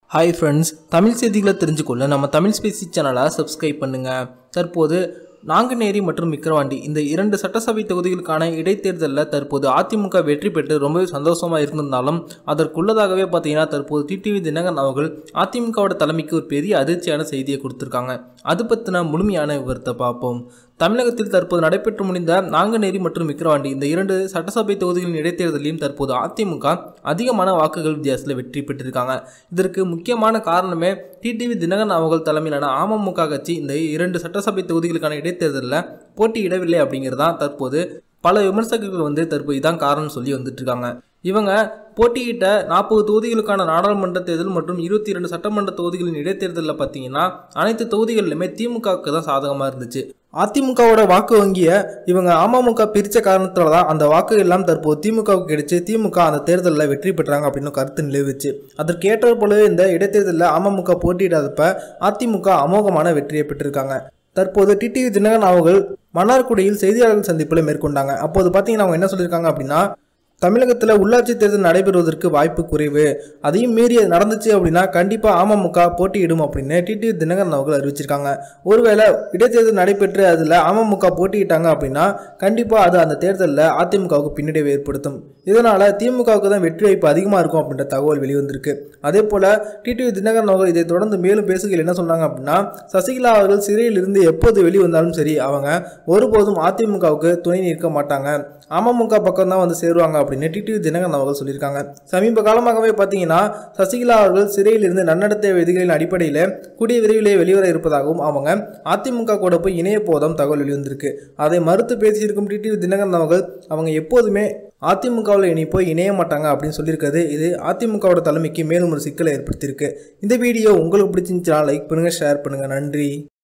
hi friends Tamil செய்திகளை தெரிஞ்சுக்கொள்ள நம்ம Tamil Spacey சேனலை சப்ஸ்கிரைப் பண்ணுங்கள் தற்போது நாங்குநேரி மற்றும் விக்கிரவாண்டி இந்த இரண்டு சட்டசபை தொகுதிகளுக்கான இடைத்தேர்தலில் தற்போது அதிமுக வெற்றி பெற்று ரொம்பவே சந்தோஷமாக இருந்திருந்தாலும் அதற்குள்ளதாகவே பார்த்தீங்கன்னா தற்போது டிடிவி தினகரன் அவர்கள் அதிமுகவோட தலைமைக்கு ஒரு பெரிய அதிர்ச்சியான செய்தியை கொடுத்துருக்காங்க அது பற்றின முழுமையான விவரத்தை பார்ப்போம் தமிழகத்தில் தற்போது நடைபெற்று முடிந்த நாங்குநேரி மற்றும் விக்கிரவாண்டி இந்த இரண்டு சட்டசபை தொகுதிகளின் இடைத்தேர்தலையும் தற்போது அதிமுக அதிகமான வாக்குகள் வித்தியாசத்தில் வெற்றி பெற்றிருக்காங்க இதற்கு முக்கியமான காரணமே டிடிவி தினகரன் அவர்கள் தலைமையிலான அமமுக கட்சி இந்த இரண்டு சட்டசபை தொகுதிகளுக்கான இடைத்தேர்தலில் போட்டியிடவில்லை அப்படிங்கிறது தான் தற்போது பல விமர்சகர்கள் வந்து தற்போது இதான் காரணம் சொல்லி வந்துட்டு இருக்காங்க இவங்க போட்டியிட்ட நாற்பது தொகுதிகளுக்கான நாடாளுமன்ற தேர்தல் மற்றும் இருபத்தி இரண்டு சட்டமன்ற தொகுதிகளின் இடைத்தேர்தலில் பார்த்தீங்கன்னா அனைத்து தொகுதிகளிலுமே திமுகவுக்கு தான் சாதகமாக இருந்துச்சு அதிமுகவோட வாக்கு வங்கியை இவங்க அமமுக பிரித்த காரணத்தால தான் அந்த வாக்கு எல்லாம் தற்போது திமுகவுக்கு கிடைச்சு திமுக அந்த தேர்தலில் வெற்றி பெற்றாங்க அப்படின்னு கருத்து நிலவுச்சு அதற்கு ஏற்ற போலவே இந்த இடைத்தேர்தலில் அமமுக போட்டியிடாதப்ப அதிமுக அமோகமான வெற்றியை பெற்றிருக்காங்க தற்போது டிடிவி தினகரன் அவர்கள் மன்னார்குடியில் செய்தியாளர்கள் சந்திப்பில் மேற்கொண்டாங்க அப்போது பார்த்தீங்கன்னா அவங்க என்ன சொல்லியிருக்காங்க அப்படின்னா தமிழகத்தில் உள்ளாட்சி தேர்தல் நடைபெறுவதற்கு வாய்ப்பு குறைவு அதையும் மீறி அது நடந்துச்சு அப்படின்னா கண்டிப்பாக அமமுக போட்டியிடும் அப்படின்னு டிடிவி தினகரன் அவர்கள் அறிவிச்சிருக்காங்க ஒருவேளை இடைத்தேர்தல் நடைபெற்று அதில் அமமுக போட்டியிட்டாங்க அப்படின்னா கண்டிப்பாக அது அந்த தேர்தலில் அதிமுகவுக்கு பின்னடைவு ஏற்படுத்தும் இதனால் திமுகவுக்கு தான் வெற்றி வாய்ப்பு அதிகமாக இருக்கும் அப்படின்ற தகவல் வெளிவந்திருக்கு அதே போல் டிடிவி தினகரன் அவர்கள் இதை தொடர்ந்து மேலும் பேசுகையில் என்ன சொன்னாங்க அப்படின்னா சசிகலா அவர்கள் சிறையில் இருந்து எப்போது வெளிவந்தாலும் சரி அவங்க ஒருபோதும் அதிமுகவுக்கு துணை நிற்க மாட்டாங்க அமமுக பக்கம் தான் வந்து சேருவாங்க அப்படின்னு டிடிவி தினகரன் அவர்கள் சொல்லியிருக்காங்க சமீப காலமாகவே பார்த்தீங்கன்னா சசிகலா அவர்கள் சிறையில் இருந்து நன்னடத்தை விதிகளின் அடிப்படையில் கூடிய விரைவிலே வெளிவர இருப்பதாகவும் அவங்க அதிமுக கூட போய் இணைய போதும் தகவல் வெளிவந்திருக்கு அதை மறுத்து பேசியிருக்கும் டிடிவி தினகரன் அவர்கள் அவங்க எப்போதுமே அதிமுகவில் இனி போய் இணைய மாட்டாங்க அப்படின்னு சொல்லியிருக்கிறது இது அதிமுகவோட தலைமைக்கு மேலும் ஒரு சிக்கலை ஏற்படுத்தியிருக்கு இந்த வீடியோ உங்களுக்கு பிடிச்சிருந்துச்சுன்னா லைக் பண்ணுங்கள் ஷேர் பண்ணுங்கள் நன்றி